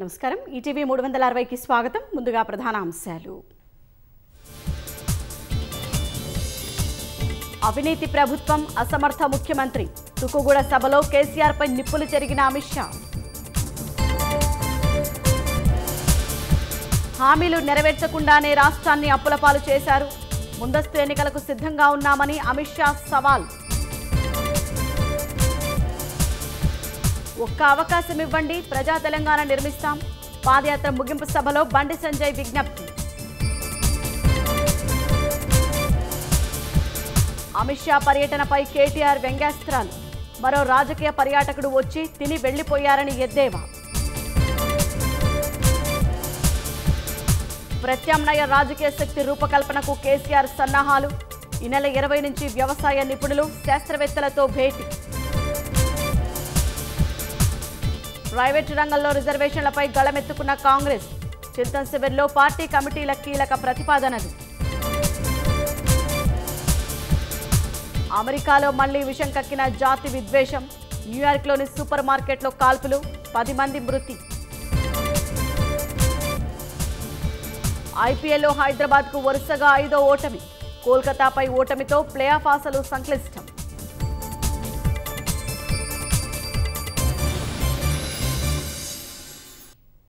నమస్కారం ఈటీవీ మూడు వందల అరవైకి స్వాగతం ముందుగా ప్రధాన అంశాలు అవినీతి ప్రభుత్వం అసమర్థ ముఖ్యమంత్రి తుకుగూడ సభలో కేసీఆర్పై నిప్పులు చెరిగిన అమిత్ షా హామీలు నెరవేర్చకుండానే రాష్ట్రాన్ని అప్పులపాలు చేశారు ముందస్తు ఎన్నికలకు సిద్ధంగా ఉన్నామని అమిత్ షా సవాల్ ఒక్క అవకాశం ఇవ్వండి ప్రజా తెలంగాణ నిర్మిస్తాం పాదయాత్ర ముగింపు సభలో బండి సంజయ్ విజ్ఞప్తి అమిత్ షా పర్యటనపై కేటీఆర్ వ్యంగ్యాస్త్రాలు మరో రాజకీయ పర్యాటకుడు వచ్చి తిని వెళ్లిపోయారని ఎద్దేవా ప్రత్యామ్నాయ రాజకీయ శక్తి రూపకల్పనకు కేసీఆర్ సన్నాహాలు ఈ నెల ఇరవై నుంచి వ్యవసాయ నిపుణులు శాస్త్రవేత్తలతో భేటీ ప్రైవేటు రంగంలో రిజర్వేషన్లపై గళమెత్తుకున్న కాంగ్రెస్ చింతన్ శిబిర్లో పార్టీ కమిటీల కీలక ప్రతిపాదనలు అమెరికాలో మళ్లీ విషం కక్కిన జాతి విద్వేషం న్యూయార్క్లోని సూపర్ మార్కెట్లో కాల్పులు పది మంది మృతి ఐపీఎల్లో హైదరాబాద్కు వరుసగా ఐదో ఓటమి కోల్కతాపై ఓటమితో ప్లే ఆఫ్ ఆశలు సంక్లిష్టం